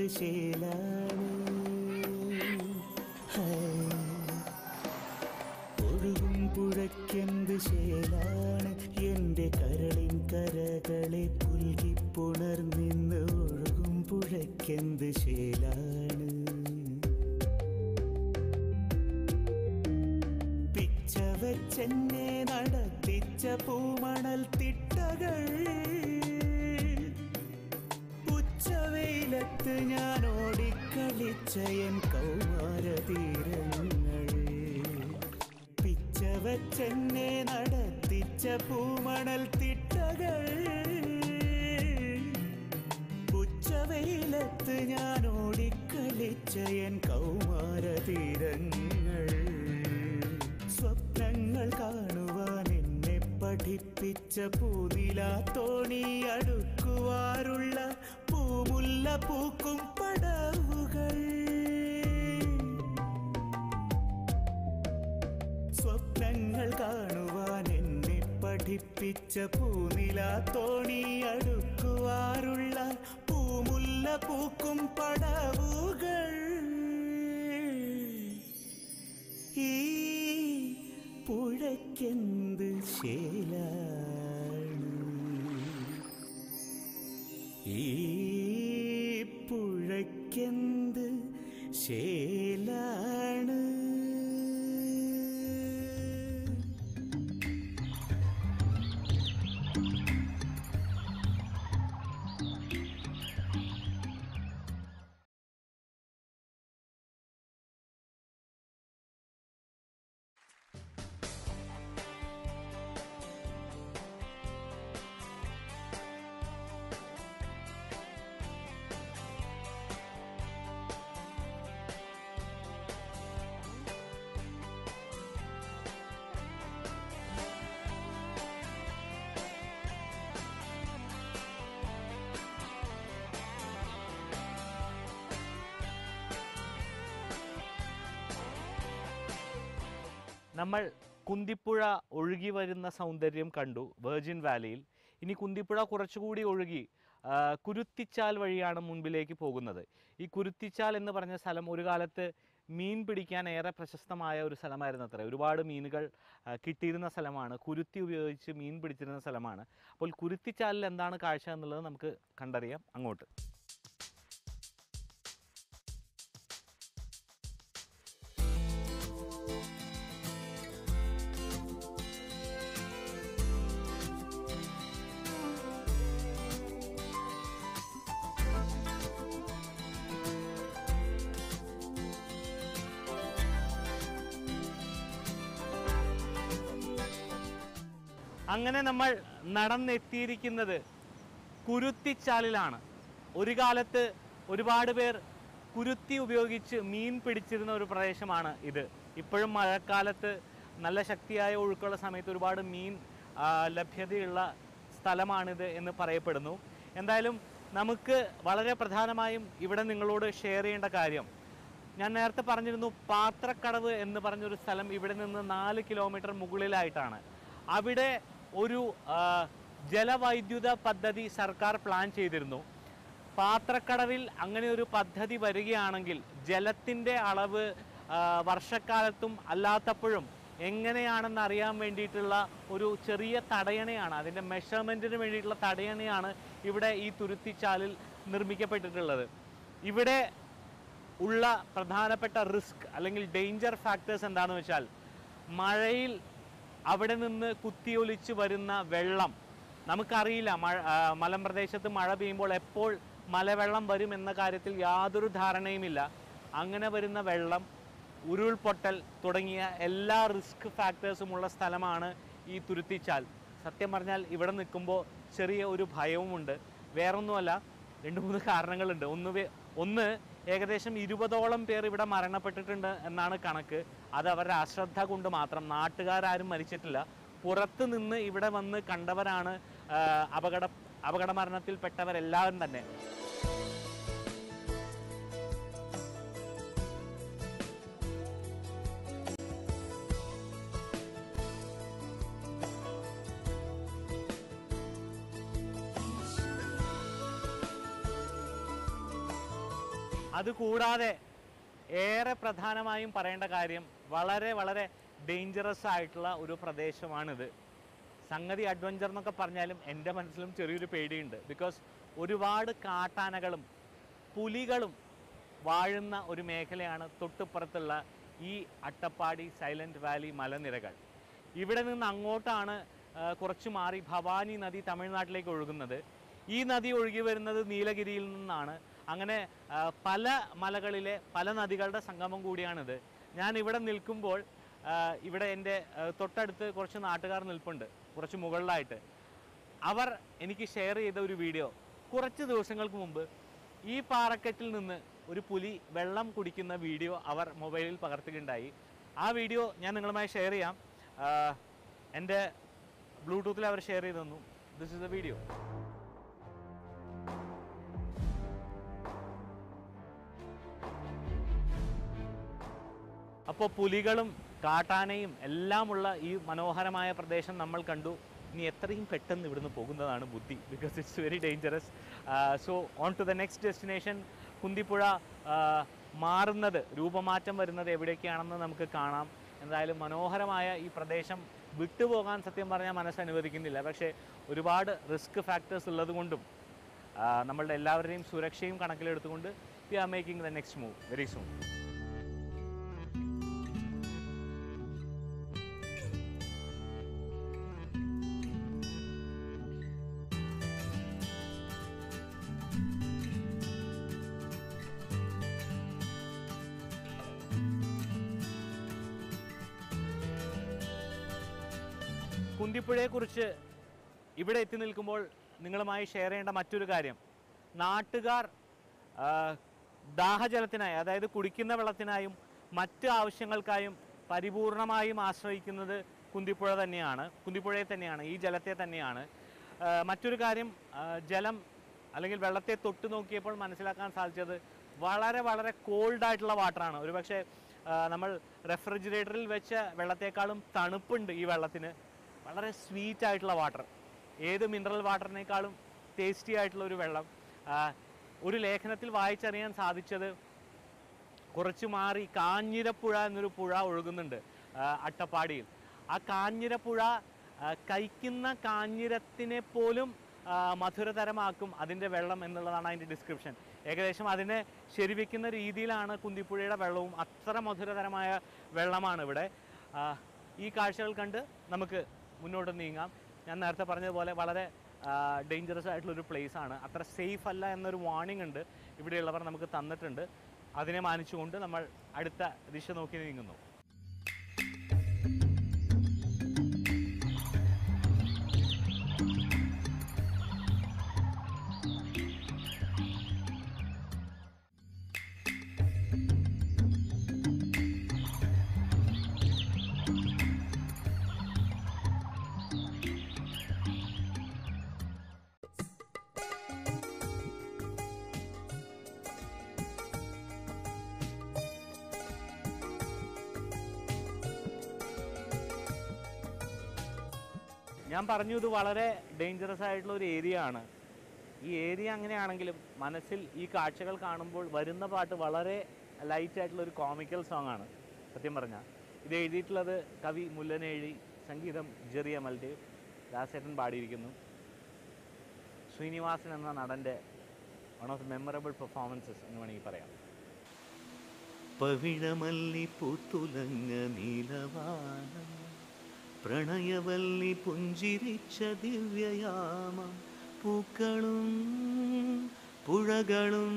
ശേലാണ് ഹേ. ഒഴുകും പുഴയ്ക്കെന്ത് ശേലാണ് എന്റെ കരളിൻ കരകളെ പുൽകിപ്പുണർന്നിന്ന് ഒഴുകും പുഴയ്ക്കെന്ത് ശേലാണ് പിച്ച വെച്ചെന്നെ നടത്തിച്ച പൂമണൽ തിട്ടകൾ ഉച്ചവെയിലത്ത് ഞാൻ ഓടിക്കളിച്ച എൻ കൗമാര തീരങ്ങൾ പിച്ച വെച്ചെന്നെ നടത്തിച്ച പൂമണൽ തിട്ടകൾ ഉച്ചവെയിലത്ത് ഞാൻ ഓടിക്കളിച്ച എൻ കൗമാര തീരങ്ങൾ സ്വപ്നങ്ങൾ കാണുവാൻ എന്നെ പഠിപ്പിച്ച പൂനിലാ തോണി അടുക്കുവാറുള്ള പൂമുല്ല പൂക്കും പടവുകൾ സ്വപ്നങ്ങൾ കാണുവാൻ എന്നെ പഠിപ്പിച്ച പൂനിലാ തോണി അടുക്കുവാറുള്ള പൂമുല്ല പൂക്കും പടവുകൾ ഈ പുഴയ്ക്കെന്ത് ശേലാണ് ഈ പുഴയ്ക്കെന്ത് ശേലാണ് നമ്മൾ കുന്തിപ്പുഴ ഒഴുകി വരുന്ന സൗന്ദര്യം കണ്ടു വെർജിൻ വാലിയിൽ ഇനി കുന്തിപ്പുഴ കുറച്ചുകൂടി ഒഴുകി ആ, കുരുത്തിച്ചാൽ വഴിയാണ് മുൻപിലേക്ക് പോകുന്നത് ഈ കുരുത്തിച്ചാൽ എന്ന് പറഞ്ഞ സ്ഥലം ഒരു കാലത്ത് മീൻ പിടിക്കാൻ ഏറെ പ്രശസ്തമായ ഒരു സ്ഥലമായിരുന്നു അത്ര ഒരുപാട് മീനുകൾ ആ, കിട്ടിയിരുന്ന സ്ഥലമാണ് കുരുത്തി ഉപയോഗിച്ച് മീൻ പിടിച്ചിരുന്ന സ്ഥലമാണ് അപ്പോൾ കുരുത്തിച്ചാലിൽ എന്താണ് കാഴ്ച എന്നുള്ളത് നമുക്ക് കണ്ടറിയാം അങ്ങോട്ട് അങ്ങനെ നമ്മൾ നടന്നെത്തിയിരിക്കുന്നത് കുരുത്തിച്ചാലിലാണ് ഒരു കാലത്ത് ഒരുപാട് പേർ കുരുത്തി ഉപയോഗിച്ച് മീൻ പിടിച്ചിരുന്ന ഒരു പ്രദേശമാണ് ഇത് ഇപ്പോഴും മഴക്കാലത്ത് നല്ല ശക്തിയായ ഒഴുക്കുള്ള സമയത്ത് ഒരുപാട് മീൻ ആ, ലഭ്യതയുള്ള സ്ഥലമാണിത് എന്ന് പറയപ്പെടുന്നു എന്തായാലും നമുക്ക് വളരെ പ്രധാനമായും ഇവിടെ നിങ്ങളോട് ഷെയർ ചെയ്യേണ്ട കാര്യം ഞാൻ നേരത്തെ പറഞ്ഞിരുന്നു പാത്രക്കടവ് എന്ന് പറഞ്ഞൊരു സ്ഥലം ഇവിടെ നിന്ന് നാല് കിലോമീറ്റർ മുകളിലായിട്ടാണ് അവിടെ ഒരു ആ, ജലവൈദ്യുത പദ്ധതി സർക്കാർ പ്ലാൻ ചെയ്തിരുന്നു പാത്രക്കടവിൽ അങ്ങനെ ഒരു പദ്ധതി വരികയാണെങ്കിൽ ജലത്തിൻ്റെ അളവ് ആ, വർഷക്കാലത്തും അല്ലാത്തപ്പോഴും എങ്ങനെയാണെന്ന് അറിയാൻ വേണ്ടിയിട്ടുള്ള ഒരു ചെറിയ തടയണയാണ് അതിൻ്റെ മെഷർമെൻറ്റിന് വേണ്ടിയിട്ടുള്ള തടയണയാണ് ഇവിടെ ഈ തുരുത്തിച്ചാലിൽ നിർമ്മിക്കപ്പെട്ടിട്ടുള്ളത് ഇവിടെ ഉള്ള പ്രധാനപ്പെട്ട റിസ്ക് അല്ലെങ്കിൽ ഡേഞ്ചർ ഫാക്ടേഴ്സ് എന്താണെന്ന് വെച്ചാൽ മഴയിൽ അവിടെ നിന്ന് കുത്തിയൊലിച്ച് വരുന്ന വെള്ളം നമുക്കറിയില്ല മഴ ആ, മലമ്പ്രദേശത്ത് മഴ പെയ്യുമ്പോൾ എപ്പോൾ മലവെള്ളം വരും എന്ന കാര്യത്തിൽ യാതൊരു ധാരണയുമില്ല അങ്ങനെ വരുന്ന വെള്ളം ഉരുൾപൊട്ടൽ തുടങ്ങിയ എല്ലാ റിസ്ക് ഫാക്ടേഴ്സുമുള്ള സ്ഥലമാണ് ഈ തുരുത്തിച്ചാൽ സത്യം പറഞ്ഞാൽ ഇവിടെ നിൽക്കുമ്പോൾ ചെറിയ ഒരു ഭയവുമുണ്ട് വേറൊന്നുമല്ല രണ്ട് മൂന്ന് കാരണങ്ങളുണ്ട് ഒന്ന് വേ- ഒന്ന് ഏകദേശം ഇരുപതോളം പേർ ഇവിടെ മരണപ്പെട്ടിട്ടുണ്ട് എന്നാണ് കണക്ക് അത് അവരുടെ അശ്രദ്ധ കൊണ്ട് മാത്രം നാട്ടുകാരും മരിച്ചിട്ടില്ല പുറത്ത് നിന്ന് ഇവിടെ വന്ന് കണ്ടവരാണ് ആ, അപകട അപകട മരണത്തിൽപ്പെട്ടവരെല്ലാവരും തന്നെ അതുകൂടാതെ ഏറെ പ്രധാനമായും പറയേണ്ട കാര്യം വളരെ വളരെ ഡേഞ്ചറസ് ആയിട്ടുള്ള ഒരു പ്രദേശമാണിത് സംഗതി അഡ്വഞ്ചർ എന്നൊക്കെ പറഞ്ഞാലും എൻ്റെ മനസ്സിലും ചെറിയൊരു പേടിയുണ്ട് ബിക്കോസ് ഒരുപാട് കാട്ടാനകളും പുലികളും വാഴുന്ന ഒരു മേഖലയാണ് തൊട്ടുപ്പുറത്തുള്ള ഈ അട്ടപ്പാടി സൈലന്റ് വാലി മലനിരകൾ ഇവിടെ നിന്ന് അങ്ങോട്ടാണ് ആ, കുറച്ച് മാറി ഭവാനി നദി തമിഴ്നാട്ടിലേക്ക് ഒഴുകുന്നത് ഈ നദി ഒഴുകി വരുന്നത് നീലഗിരിയിൽ നിന്നാണ് അങ്ങനെ ആ, പല മലകളിലെ പല നദികളുടെ സംഗമം കൂടിയാണിത് ഞാൻ ഇവിടെ നിൽക്കുമ്പോൾ ആ, ഇവിടെ എൻ്റെ ആ, തൊട്ടടുത്ത് കുറച്ച് നാട്ടുകാർ നിൽപ്പുണ്ട് കുറച്ച് മുകളിലായിട്ട് അവർ എനിക്ക് ഷെയർ ചെയ്ത ഒരു വീഡിയോ കുറച്ച് ദിവസങ്ങൾക്ക് മുമ്പ് ഈ പാറക്കെട്ടിൽ നിന്ന് ഒരു പുലി വെള്ളം കുടിക്കുന്ന വീഡിയോ അവർ മൊബൈലിൽ പകർത്തുകയുണ്ടായി ആ വീഡിയോ ഞാൻ നിങ്ങളുമായി ഷെയർ ചെയ്യാം ആ, എൻ്റെ ബ്ലൂടൂത്തിൽ അവർ ഷെയർ ചെയ്ത് തന്നു ദിസ് ഇസ് എ വീഡിയോ അപ്പോൾ പുലികളും കാട്ടാനയും എല്ലാമുള്ള ഈ മനോഹരമായ പ്രദേശം നമ്മൾ കണ്ടു ഇനി എത്രയും പെട്ടെന്ന് ഇവിടുന്ന് പോകുന്നതാണ് ബുദ്ധി because it's very dangerous so on to the next destination Kunthipuzha ആ, മാറുന്നത് രൂപമാറ്റം വരുന്നത് എവിടേക്കാണെന്ന് നമുക്ക് കാണാം എന്തായാലും മനോഹരമായ ഈ പ്രദേശം വിട്ടുപോകാൻ സത്യം പറഞ്ഞാൽ മനസ്സ് അനുവദിക്കുന്നില്ല പക്ഷേ ഒരുപാട് റിസ്ക് ഫാക്ടേഴ്സ് ഉള്ളത് കൊണ്ടും ആ, നമ്മളുടെ എല്ലാവരുടെയും സുരക്ഷയും കണക്കിലെടുത്തുകൊണ്ട് we are making the next move very soon കുന്തിപ്പുഴയെക്കുറിച്ച് ഇവിടെ എത്തി നിൽക്കുമ്പോൾ നിങ്ങളുമായി ഷെയർ ചെയ്യേണ്ട മറ്റൊരു കാര്യം നാട്ടുകാർ ആ, ദാഹജലത്തിനായി അതായത് കുടിക്കുന്ന വെള്ളത്തിനായും മറ്റ് ആവശ്യങ്ങൾക്കായും പരിപൂർണമായും ആശ്രയിക്കുന്നത് കുന്തിപ്പുഴ തന്നെയാണ് കുന്തിപ്പുഴയെ തന്നെയാണ് ഈ ജലത്തെ തന്നെയാണ് ആ, മറ്റൊരു കാര്യം ആ, ജലം അല്ലെങ്കിൽ വെള്ളത്തെ തൊട്ട് നോക്കിയപ്പോൾ മനസ്സിലാക്കാൻ സാധിച്ചത് വളരെ വളരെ കോൾഡ് ആയിട്ടുള്ള വാട്ടറാണ് ഒരുപക്ഷെ ആ, നമ്മൾ റെഫ്രിജറേറ്ററിൽ വെച്ച വെള്ളത്തേക്കാളും തണുപ്പുണ്ട് ഈ വെള്ളത്തിന് വളരെ സ്വീറ്റ് ആയിട്ടുള്ള വാട്ടർ ഏത് മിനറൽ വാട്ടറിനേക്കാളും ടേസ്റ്റി ആയിട്ടുള്ള ഒരു വെള്ളം ആ, ഒരു ലേഖനത്തിൽ വായിച്ചറിയാൻ സാധിച്ചത് കുറച്ച് മാറി കാഞ്ഞിരപ്പുഴ എന്നൊരു പുഴ ഒഴുകുന്നുണ്ട് ആ, അട്ടപ്പാടിയിൽ ആ കാഞ്ഞിരപ്പുഴ ആ, കഴിക്കുന്ന കാഞ്ഞിരത്തിനെ പോലും ആ, മധുരതരമാക്കും അതിൻ്റെ വെള്ളം എന്നുള്ളതാണ് അതിൻ്റെ ഡിസ്ക്രിപ്ഷൻ ഏകദേശം അതിനെ ശരിവെക്കുന്ന രീതിയിലാണ് കുന്തിപ്പുഴയുടെ വെള്ളവും അത്ര മധുരതരമായ വെള്ളമാണ് ഇവിടെ ആ, ഈ കാഴ്ചകൾ കണ്ട് നമുക്ക് മുന്നോട്ട് നീങ്ങാം ഞാൻ നേരത്തെ പറഞ്ഞതുപോലെ വളരെ ഡേഞ്ചറസ് ആയിട്ടുള്ളൊരു പ്ലേസ് ആണ് അത്ര സേഫ് അല്ല എന്നൊരു വാർണിംഗ് ഉണ്ട് ഇവിടെയുള്ളവർ നമുക്ക് തന്നിട്ടുണ്ട് അതിനെ മാനിച്ചുകൊണ്ട് നമ്മൾ അടുത്ത ദിശ നോക്കി നീങ്ങുന്നു ഞാൻ പറഞ്ഞു ഇത് വളരെ ഡേഞ്ചറസ് ആയിട്ടുള്ള ഒരു ഏരിയ ആണ് ഈ ഏരിയ അങ്ങനെയാണെങ്കിലും മനസ്സിൽ ഈ കാഴ്ചകൾ കാണുമ്പോൾ വരുന്ന പാട്ട് വളരെ ലൈറ്റ് ആയിട്ടുള്ള ഒരു കോമിക്കൽ സോങ് ആണ് സത്യം പറഞ്ഞാൽ ഇത് എഴുതിയിട്ടുള്ളത് കവി മുല്ലനേഴി സംഗീതം ജെറി അമൽദേവ് ദാസേട്ടൻ പാടിയിരിക്കുന്നു ശ്രീനിവാസൻ എന്ന നടൻ്റെ one of the memorable performances എന്ന് വേണമെങ്കിൽ പറയാം പവിഴമല്ലി പൂത്തുലങ്ങ നീലവാനം പ്രണയവല്ലി പുഞ്ചിരിച്ച ദിവ്യയാമം പൂക്കളും പുഴകളും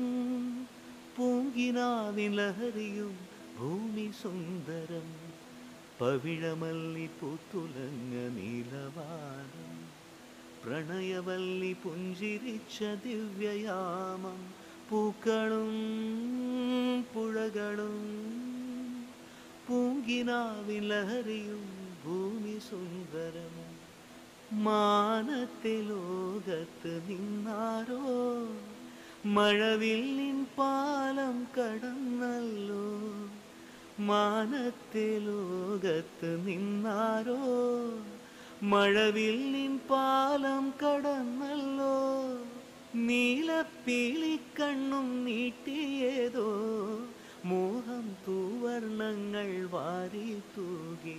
പൂങ്കിനാവിൻ ലഹരിയും ഭൂമി സുന്ദരം പവിഴമല്ലി പൂത്തുലങ്ങ നീലവാനം പ്രണയവല്ലി പുഞ്ചിരിച്ച ദിവ്യയാമം പൂക്കളും പുഴകളും പൂങ്കിനാവിൻ ലഹരിയും ഭൂമി സുന്ദരവും മാനത്തെ ലോകത്ത് നിന്നാരോ മഴവില്ലിൻ പാലം കടന്നല്ലോ മാനത്തെ ലോകത്ത് നിന്നാരോ മഴവില്ലിൻ പാലം കടന്നല്ലോ നീലപ്പീലിക്കണ്ണും നീട്ടിയേതോ മോഹം തൂവർണ്ണങ്ങൾ വാരി തൂകി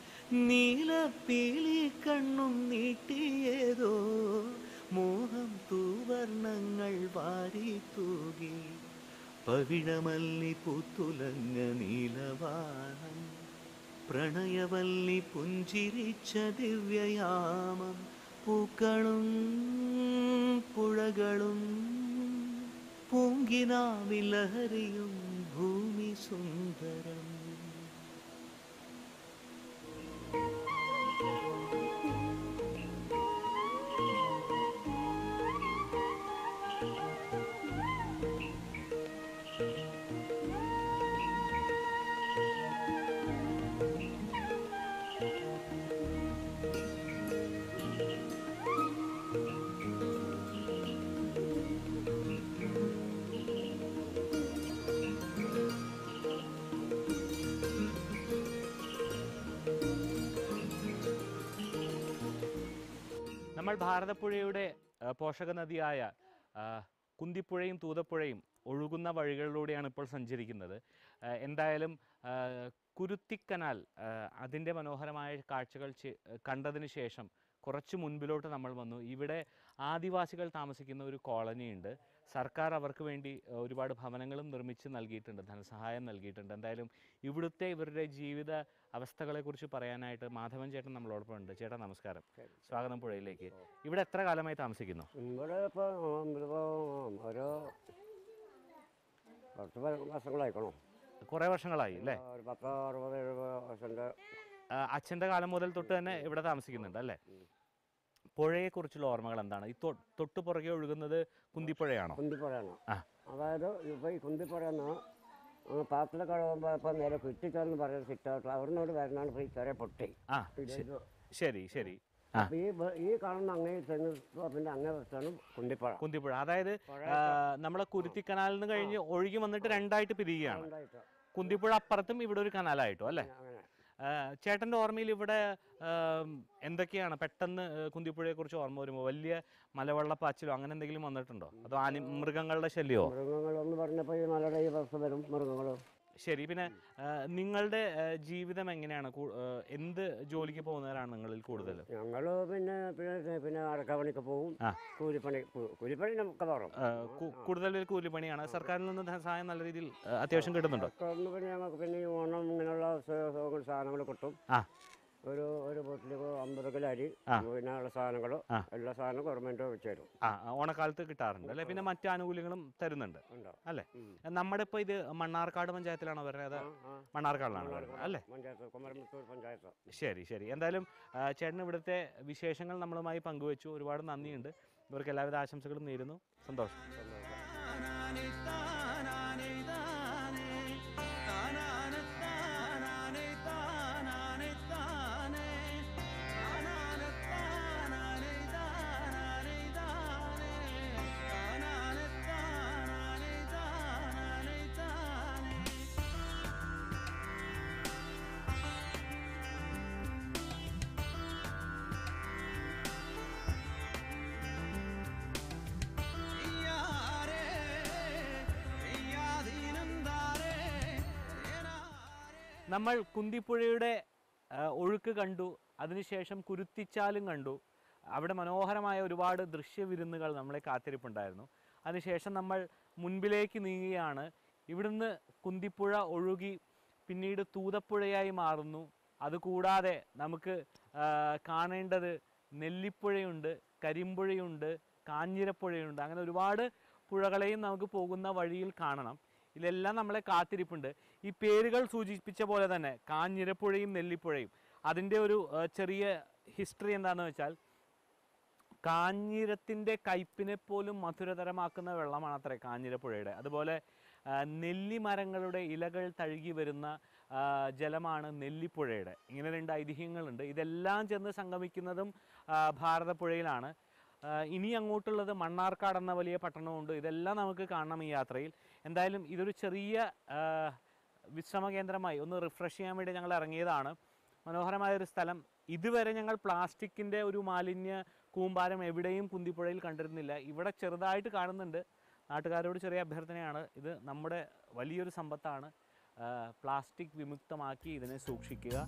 നീലപ്പീലിക്കണ്ണും നീട്ടിയേതോ മോഹം തൂവർണ്ണങ്ങൾ വാരി തൂകി പവിഴമല്ലി പൂത്തുലങ്ങ നീലവാനം പ്രണയവല്ലി പുഞ്ചിരിച്ച ദിവ്യയാമം പൂക്കളും പുഴകളും പൂങ്കിനാവിലഹരിയും ഭൂമി സുന്ദരം നമ്മൾ ഭാരതപ്പുഴയുടെ ആ, പോഷക നദിയായ ആ, കുന്തിപ്പുഴയും തൂതപ്പുഴയും ഒഴുകുന്ന വഴികളിലൂടെയാണ് ഇപ്പോൾ സഞ്ചരിക്കുന്നത് ആ, എന്തായാലും ആ, കുരുത്തിക്കനാൽ ആ, അതിൻ്റെ മനോഹരമായ കാഴ്ചകൾ ചെ- കണ്ടതിന് ശേഷം കുറച്ച് മുൻപിലോട്ട് നമ്മൾ വന്നു ഇവിടെ ആദിവാസികൾ താമസിക്കുന്ന ഒരു കോളനി ഉണ്ട് സർക്കാർ അവർക്ക് വേണ്ടി ആ, ഒരുപാട് ഭവനങ്ങളും നിർമ്മിച്ച് നൽകിയിട്ടുണ്ട് ധനസഹായം നൽകിയിട്ടുണ്ട് എന്തായാലും ഇവിടുത്തെ ഇവരുടെ ജീവിത അവസ്ഥകളെക്കുറിച്ച് പറയാനായിട്ട് മാധവൻ ചേട്ടൻ നമ്മളോടൊപ്പം ഉണ്ട് ചേട്ടാ നമസ്കാരം സ്വാഗതം പുഴയിലേക്ക് ഇവിടെ എത്ര കാലമായി താമസിക്കുന്നു ഇവിടെ ഇപ്പോൾ ഇപ്പോൾ ഒരു കുറച്ച് വ- വർഷങ്ങളായിക്കണോ കുറേ വർഷങ്ങളായി അല്ലേ ഒരു പത്തോ അറുപത് എഴുപത് വർഷൻ്റെ ആ, അച്ഛൻ്റെ കാലം മുതൽ തൊട്ട് തന്നെ ഇവിടെ താമസിക്കുന്നുണ്ട് അല്ലേ പുഴയെക്കുറിച്ചുള്ള ഓർമ്മകൾ എന്താണ് ഈ തൊ- തൊട്ട് പുറകെ ഒഴുകുന്നത് കുന്തിപ്പുഴയാണോ കുന്തിപ്പുഴയാണ് ആ. അതായത് ഇപ്പോൾ ഈ കുന്തിപ്പുഴന്ന് പാത്തിലൊക്കെ കഴിയുമ്പോൾ ഇപ്പോൾ നേരെ കുറ്റിച്ചോരെന്ന് പറയുന്ന സിറ്റൗട്ട് അവിടുന്ന് വരണാണ് ഇപ്പോൾ ഈ ചെറിയ പൊട്ടി ആ ശ- ശരി ശരി ആ അപ്പോൾ ഈ ബ- ഈ കാണുന്ന അങ്ങേ ചെന്ന് പിന്നെ അങ്ങേ വശത്താണ് കുന്തിപ്പുഴ കുന്തിപ്പുഴ അതായത് ആ, നമ്മളെ കുരുത്തിക്കനാലിൽ നിന്ന് കഴിഞ്ഞ് ഒഴുകി വന്നിട്ട് രണ്ടായിട്ട് പിരിയുകയാണ് ഉണ്ടായിട്ട് കുന്തിപ്പുഴ അപ്പുറത്തും ഇവിടെ ഒരു കനാലായിട്ടോ അല്ലേ അങ്ങനെ ആ, ചേട്ടൻ്റെ ഓർമ്മയിൽ ഇവിടെ ആം, എന്തൊക്കെയാണ് പെട്ടെന്ന് കുന്തിപ്പുഴയെ കുറിച്ച് ഓർമ്മ വരുമ്പോൾ വലിയ മലവെള്ളപ്പാച്ചിലോ അങ്ങനെ എന്തെങ്കിലും വന്നിട്ടുണ്ടോ അതോ ആനി മൃഗങ്ങളുടെ ശല്യമോ മൃഗങ്ങളെന്ന് പറഞ്ഞപ്പോൾ ഈ മലയുടെ ഈ ബസ് വരും മൃഗങ്ങൾ ശരി പിന്നെ ആ, നിങ്ങളുടെ ആ, ജീവിതം എങ്ങനെയാണ് കൂ- ആ, എന്ത് ജോലിക്ക് പോകുന്നവരാണ് നിങ്ങളിൽ കൂടുതൽ ഞങ്ങൾ പിന്നെ പിന്നെ പിന്നെ അടക്കപ്പണിക്ക് പോകും ആ. കൂലിപ്പണി കൂ- കൂലിപ്പണി നമുക്ക് പറയും കൂടുതൽ കൂലിപ്പണിയാണ് സർക്കാരിൽ നിന്ന് ധനസഹായം നല്ല രീതിയിൽ ആ, അത്യാവശ്യം കിട്ടുന്നുണ്ടോ ഒന്ന് പിന്നെ ഞങ്ങൾക്ക് പിന്നെ ഈ ഓണം ഇങ്ങനെയുള്ള സാധനങ്ങൾ കിട്ടും ആ ഒരു ഒരു വീട്ടിൽ അമ്പത് കിലോ അരി പിന്നെ ഉള്ള സാധനങ്ങൾ ആ. എല്ലാ സാധനവും ഗവൺമെൻറ് വെച്ച് തരും ആ ആ, ഓണക്കാലത്ത് കിട്ടാറുണ്ട് അല്ലെ പിന്നെ മറ്റു ആനുകൂല്യങ്ങളും തരുന്നുണ്ട് ഉണ്ടാവും അല്ലേ ഉം. നമ്മുടെ ഇപ്പോൾ ഇത് മണ്ണാർക്കാട് പഞ്ചായത്തിലാണോ വരുന്നത് അത് ആ, ആ. മണ്ണാർക്കാടിലാണ് വരുന്നത് അല്ലേ പഞ്ചായത്ത് കുമരമുത്തൂർ പഞ്ചായത്ത് ശരി ശരി എന്തായാലും ആ, ചേട്ടൻ ഇവിടുത്തെ വിശേഷങ്ങൾ നമ്മളുമായി പങ്കുവച്ചു ഒരുപാട് നന്ദിയുണ്ട് ഇവർക്ക് എല്ലാവിധ ആശംസകളും നേരുന്നു സന്തോഷം നമ്മൾ കുന്തിപ്പുഴയുടെ ആ, ഒഴുക്ക് കണ്ടു അതിനുശേഷം കുരുത്തിച്ചാലും കണ്ടു അവിടെ മനോഹരമായ ഒരുപാട് ദൃശ്യവിരുന്നുകൾ നമ്മളെ കാത്തിരിപ്പുണ്ടായിരുന്നു അതിനുശേഷം നമ്മൾ മുൻപിലേക്ക് നീങ്ങുകയാണ് ഇവിടുന്ന് കുന്തിപ്പുഴ ഒഴുകി പിന്നീട് തൂതപ്പുഴയായി മാറുന്നു അതുകൂടാതെ നമുക്ക് ആ, കാണേണ്ടത് നെല്ലിപ്പുഴയുണ്ട് കരിമ്പുഴയുണ്ട് കാഞ്ഞിരപ്പുഴയുണ്ട് അങ്ങനെ ഒരുപാട് പുഴകളെയും നമുക്ക് പോകുന്ന വഴിയിൽ കാണണം ഇതിലെല്ലാം നമ്മളെ കാത്തിരിപ്പുണ്ട് ഈ പേരുകൾ സൂചിപ്പിച്ച പോലെ തന്നെ കാഞ്ഞിരപ്പുഴയും നെല്ലിപ്പുഴയും അതിൻ്റെ ഒരു ആ, ചെറിയ ഹിസ്റ്ററി എന്താണെന്ന് വെച്ചാൽ കാഞ്ഞിരത്തിൻ്റെ കയ്പിനെ പോലും മധുരതരമാക്കുന്ന വെള്ളമാണ് അത്രേ കാഞ്ഞിരപ്പുഴയുടെ അതുപോലെ ആ, നെല്ലിമരങ്ങളുടെ ഇലകൾ തഴുകി വരുന്ന ആ, ജലമാണ് നെല്ലിപ്പുഴയുടെ ഇങ്ങനെ രണ്ട് ഐതിഹ്യങ്ങളുണ്ട് ഇതെല്ലാം ചെന്ന് സംഗമിക്കുന്നതും ആ, ഭാരതപ്പുഴയിലാണ് ആ, ഇനി അങ്ങോട്ടുള്ളത് മണ്ണാർക്കാട് എന്ന വലിയ പട്ടണമുണ്ട് ഇതെല്ലാം നമുക്ക് കാണണം ഈ യാത്രയിൽ എന്തായാലും ഇതൊരു ചെറിയ ആ, വിശ്രമ കേന്ദ്രമായി ഒന്ന് റിഫ്രഷ് ചെയ്യാൻ വേണ്ടി ഞങ്ങൾ ഇറങ്ങിയതാണ് മനോഹരമായ ഒരു സ്ഥലം ഇതുവരെ ഞങ്ങൾ പ്ലാസ്റ്റിക്കിൻ്റെ ഒരു മാലിന്യ കൂമ്പാരം എവിടെയും കുന്തിപ്പുഴയിൽ കണ്ടിരുന്നില്ല ഇവിടെ ചെറുതായിട്ട് കാണുന്നുണ്ട് നാട്ടുകാരോട് ചെറിയ അഭ്യർത്ഥനയാണ് ഇത് നമ്മുടെ വലിയൊരു സമ്പത്താണ് ആ, പ്ലാസ്റ്റിക് വിമുക്തമാക്കി ഇതിനെ സൂക്ഷിക്കുക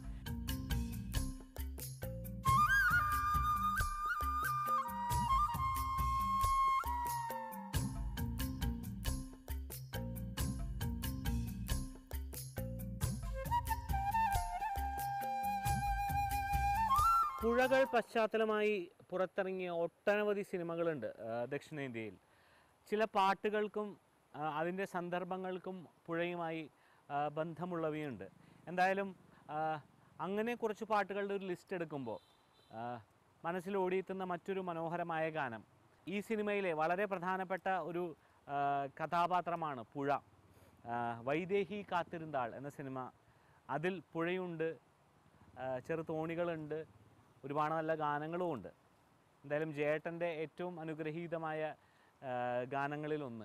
പുഴകൾ പശ്ചാത്തലമായി പുറത്തിറങ്ങിയ ഒട്ടനവധി സിനിമകളുണ്ട് ആ, ദക്ഷിണേന്ത്യയിൽ ചില പാട്ടുകൾക്കും ആ, അതിൻ്റെ സന്ദർഭങ്ങൾക്കും പുഴയുമായി ആ, ബന്ധമുള്ളവയുണ്ട് എന്തായാലും ആ, അങ്ങനെ കുറച്ച് പാട്ടുകളുടെ ഒരു ലിസ്റ്റ് എടുക്കുമ്പോൾ ആ, മനസ്സിൽ ഓടിയെത്തുന്ന മറ്റൊരു മനോഹരമായ ഗാനം ഈ സിനിമയിലെ വളരെ പ്രധാനപ്പെട്ട ഒരു ആ, കഥാപാത്രമാണ് പുഴ ആ, വൈദേഹി കാത്തിരുന്നാൾ എന്ന സിനിമ അതിൽ പുഴയുണ്ട് ആ, ചെറു തോണികളുണ്ട് ഒരുപാട് നല്ല ഗാനങ്ങളും ഉണ്ട് എന്തായാലും ജയേട്ടൻ്റെ ഏറ്റവും അനുഗ്രഹീതമായ ആ, ഗാനങ്ങളിലൊന്ന്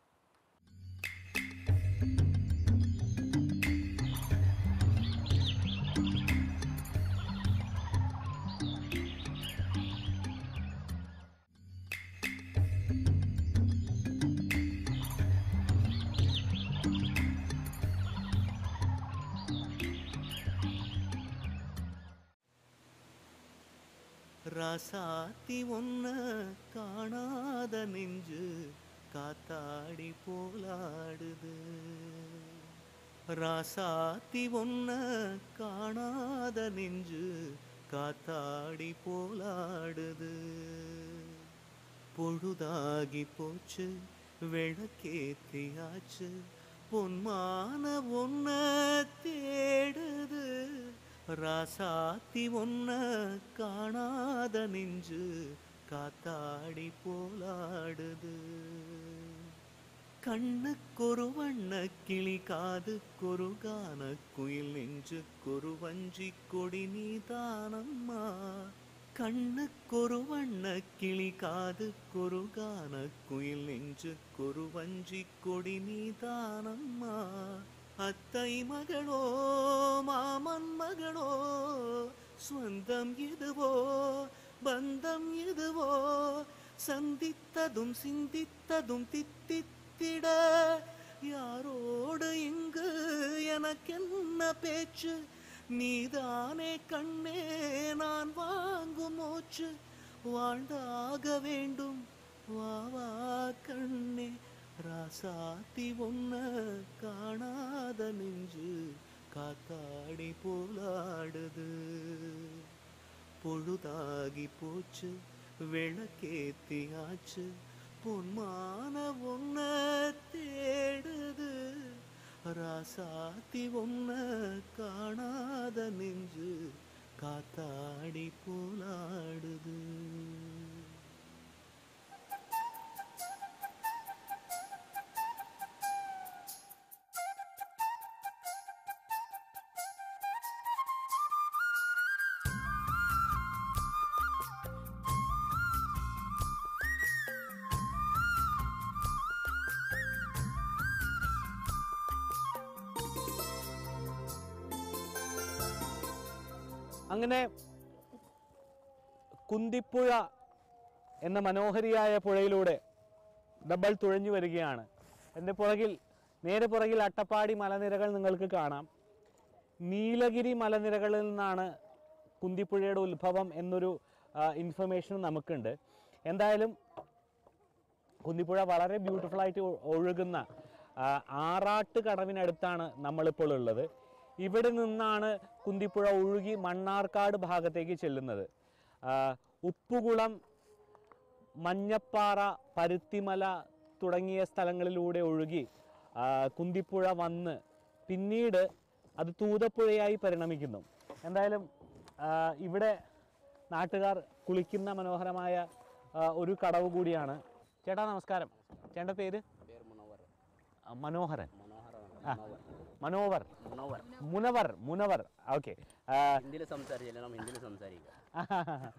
ராசாத்தி ஒன்ன காணாத நெஞ்சு காத்தாடி போலாடுது ராசாத்தி ஒன்ன காணாத நெஞ்சு காத்தாடி போலாடுது பொழுதாகி போச்சு விளக்கேத்தியாச்சு பொன்மான ஒன்ன தேடுது ராசாத்தி ஒன்ன காணாத நெஞ்சு காத்தாடி போலாடுது கண்ணுக்கொரு வண்ண கிளி காதுக்கொரு கான குயில் நெஞ்சுக்கொரு வஞ்சி கொடி நீதானம்மா கண்ணுக்கொரு வண்ண கிளி காதுக்கொரு கான குயில் நெஞ்சுக்கொரு வஞ்சி கொடி நீதானம்மா அத்தை மகளோ மாமன் மகளோ സ്വന്തം ഇതുവോ ബന്ധം ഇതുവോ സന്ധിത്തതും சிந்தித்ததும் தித்தித்திட யாரோடு இங்கு எனக்கென்ன பேச்சு நீதானே கண்ணே நான் வாங்கும் மூச்சு வாழ்ந்தாக வேண்டும் வா வா கண்ணே ராசாத்தி ஒன்ன காணாத நெஞ்சு காத்தாடி போலாடுது பொழுதாகி போச்சு விளக்கேத்தியாச்சு பொன்மான ஒன்ன தேடுது ராசாத்தி ஒன்ன காணாத நெஞ்சு காத்தாடி போலாடுது അങ്ങനെ കുന്തിപ്പുഴ എന്ന മനോഹരിയായ പുഴയിലൂടെ ഡബിൾ തുഴഞ്ഞു വരികയാണ് എൻ്റെ പുറകിൽ നേരെ പുറകിൽ അട്ടപ്പാടി മലനിരകൾ നിങ്ങൾക്ക് കാണാം നീലഗിരി മലനിരകളിൽ നിന്നാണ് കുന്തിപ്പുഴയുടെ ഉത്ഭവം എന്നൊരു ഇൻഫർമേഷൻ നമുക്കുണ്ട് എന്തായാലും കുന്തിപ്പുഴ വളരെ ബ്യൂട്ടിഫുൾ ആയിട്ട് ഒ- ഒഴുകുന്ന ആ, ആറാട്ട് കടവിനടുത്താണ് നമ്മളിപ്പോൾ ഉള്ളത് ഇവിടെ നിന്നാണ് കുന്തിപ്പുഴ ഒഴുകി മണ്ണാർക്കാട് ഭാഗത്തേക്ക് ചെല്ലുന്നത് ആ, ഉപ്പുകുളം മഞ്ഞപ്പാറ പരുത്തിമല തുടങ്ങിയ സ്ഥലങ്ങളിലൂടെ ഒഴുകി ആ, കുന്തിപ്പുഴ വന്ന് പിന്നീട് അത് തൂതപ്പുഴയായി പരിണമിക്കുന്നു എന്തായാലും ആ, ഇവിടെ നാട്ടുകാർ കുളിക്കുന്ന മനോഹരമായ ആ, ഒരു കടവ് കൂടിയാണ് ചേട്ടാ നമസ്കാരം ചേട്ടൻ്റെ പേര് ആ, മനോഹരൻ ആ, മനോവർ മുനവർ മുനവർ മുനവർ ഓക്കെ ഹിന്ദിയിൽ സംസാരിച്ചില്ല നമ്മൾ ഹിന്ദിയിൽ സംസാരിക്കുക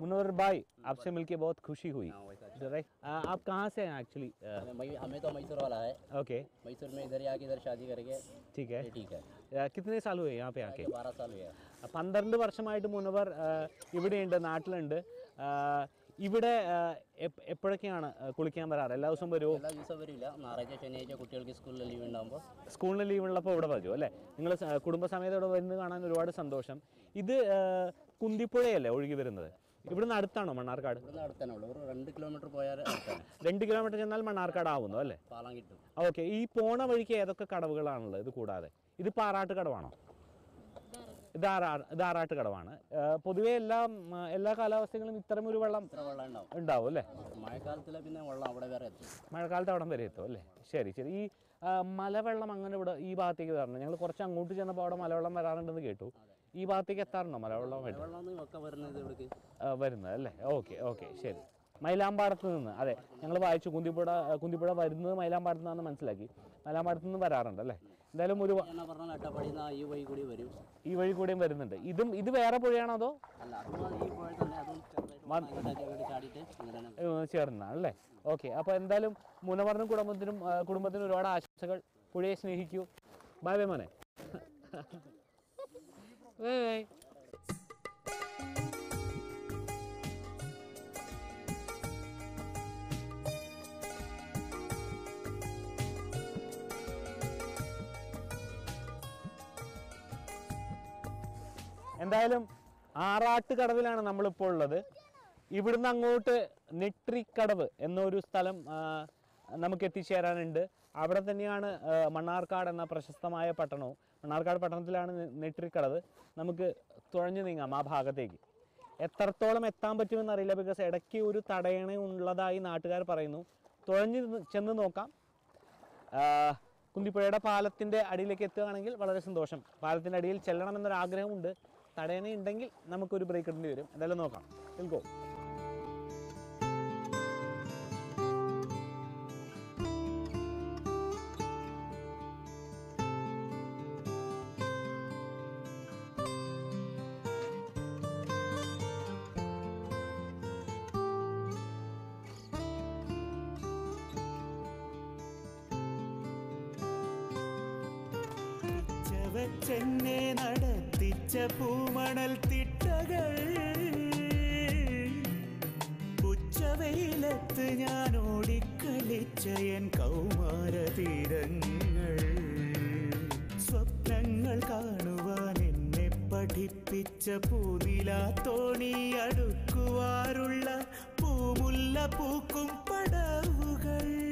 मुनवर भाई आपसे मिलके बहुत खुशी हुई हाँ, वैसा राइट आप कहाँ से हैं एक्चुअली मई- हमें तो मैसूर वाला है ओके मैसूर में इधर ही आके इधर शादी करके ठीक है ये ठीक है अ, कितने साल हुए यहाँ पे आके बारह साल हुआ പന്ത്രണ്ട് വർഷമായിട്ട് മുനവർ ആ, ഇവിടെയുണ്ട് നാട്ടിലുണ്ട് ആ, ഇവിടെ ആ, എപ്പ- എപ്പോഴൊക്കെയാണ് ആ, കുളിക്കാൻ വരാറ് എല്ലാ ദിവസവും വരുമോ എല്ലാ ദിവസവും വരില്ല ഞായറാഴ്ച ശനിയാഴ്ച കുട്ടികൾക്ക് സ്കൂളിൽ ലീവ് ഉണ്ടാകുമ്പോൾ സ്കൂളിന് ലീവ് ഉള്ളപ്പോൾ ഇവിടെ വരുമോ അല്ലേ നിങ്ങൾ കുടുംബസമേതം ഇവിടെ വരുന്നത് കാണാൻ ഒരുപാട് സന്തോഷം ഇത് ആ, കുന്തിപ്പുഴയല്ലേ ഒഴുകി വരുന്നത് ഇവിടുന്ന് അടുത്താണോ മണ്ണാർക്കാട് ഇവിടുന്ന് അടുത്തന്നെ ഉള്ളൂ ഒരു രണ്ട് കിലോമീറ്റർ പോയാൽ അടുത്താണ് രണ്ട് കിലോമീറ്റർ ചെന്നാൽ മണ്ണാർക്കാട് ആവുന്നു അല്ലേ പാലം കിട്ടും ഓക്കെ ഈ പോണ വഴിക്ക് ഏതൊക്കെ കടവുകളാണുള്ളത് ഇത് കൂടാതെ ഇത് പാറാട്ട് കടവാണോ ഇത് ആറാ ഇത് ആറാട്ട് കടവാണ് ആ, പൊതുവേ എല്ലാ ആ, എല്ലാ കാലാവസ്ഥകളും ഇത്തരം ഒരു വെള്ളം ഇത്ര വെള്ളം ഉണ്ടാവും ഉണ്ടാവും അല്ലേ മഴക്കാലത്തിൽ പിന്നെ വെള്ളം അവിടെ വേറെ എത്തും മഴക്കാലത്ത് അവിടം വരെ എത്തും അല്ലേ ശരി ശരി ഈ ആ, മലവെള്ളം അങ്ങനെ ഇവിടെ ഈ ഭാഗത്തേക്ക് വരണം ഞങ്ങൾ കുറച്ച് അങ്ങോട്ട് ചെന്നപ്പോൾ അവിടെ മലവെള്ളം വരാറുണ്ടെന്ന് കേട്ടു ഈ ഭാഗത്തേക്ക് എത്താറുണ്ടോ മലവെള്ളം വേണ്ടി വെള്ളം ഒക്കെ വരുന്നത് ഇവിടേക്ക് വരുന്നത് അല്ലേ ഓക്കെ ഓക്കെ ശരി മൈലാമ്പാടത്ത് നിന്ന് അതെ ഞങ്ങൾ വായിച്ചു കുന്തിപ്പുഴ കുന്തിപ്പുഴ വരുന്നത് മൈലാമ്പാടത്ത് നിന്നാണെന്ന് മനസ്സിലാക്കി മൈലാമ്പാടത്ത് നിന്ന് വരാറുണ്ട് അല്ലേ എന്തായാലും ഒരു എന്നാ പറഞ്ഞാൽ അട്ടപ്പാടിയിൽ നിന്ന് ഈ വഴി കൂടി വരും ഈ വഴി കൂടെയും വരുന്നുണ്ട് ഇതും ഇത് വേറെ പുഴയാണോ അതോ അല്ല അതും ഈ പുഴ തന്നെ അതും ചെറുതായിട്ട് അങ്ങോട്ടേക്ക് ഇങ്ങോട്ട് ചാടിയിട്ട് ഇങ്ങനെ ഏഹ് ചേർന്നതാണ് അല്ലേ ഓക്കെ അപ്പോൾ എന്തായാലും മുനവർണ്ണ കുടുംബത്തിനും ആ, കുടുംബത്തിനും ഒരുപാട് ആശംസകൾ പുഴയെ സ്നേഹിക്കൂ ബൈ ബൈ മോനെ ബൈ ബൈ എന്തായാലും ആറാട്ട് കടവിലാണ് നമ്മളിപ്പോൾ ഉള്ളത് ഇവിടുന്ന് അങ്ങോട്ട് നെട്രിക്കടവ് എന്നൊരു സ്ഥലം ആ, നമുക്ക് എത്തിച്ചേരാനുണ്ട് അവിടെ തന്നെയാണ് ആ, മണ്ണാർക്കാട് എന്ന പ്രശസ്തമായ പട്ടണവും മണ്ണാർക്കാട് പട്ടണത്തിലാണ് നെ- നെട്രിക്കടവ് നമുക്ക് തുഴഞ്ഞു നീങ്ങാം ആ ഭാഗത്തേക്ക് എത്രത്തോളം എത്താൻ പറ്റുമെന്ന് അറിയില്ല ബിക്കോസ് ഇടയ്ക്ക് ഒരു തടയണ ഉള്ളതായി നാട്ടുകാർ പറയുന്നു തുഴഞ്ഞു നി- ചെന്ന് നോക്കാം ആ, കുന്തിപ്പുഴയുടെ പാലത്തിൻ്റെ അടിയിലേക്ക് എത്തുകയാണെങ്കിൽ വളരെ സന്തോഷം പാലത്തിൻ്റെ അടിയിൽ ചെല്ലണമെന്നൊരു ആഗ്രഹമുണ്ട് തടയണ ഉണ്ടെങ്കിൽ നമുക്കൊരു ബ്രേക്ക് ഇടേണ്ടി വരും എന്തായാലും നോക്കാം വിൽക്കോ വെച്ചെന്നെ നടത്തിച്ച പൂമണൽ തിട്ടകൾ ഉച്ചവെയിലത്ത് ഞാൻ ഓടിക്കളിച്ച എൻ കൗമാര തീരങ്ങൾ സ്വപ്നങ്ങൾ കാണുവാൻ എന്നെ പഠിപ്പിച്ച പൂനിലാത്തോണി അടുക്കുവാറുള്ള പൂമുല്ല പൂക്കും പടവുകൾ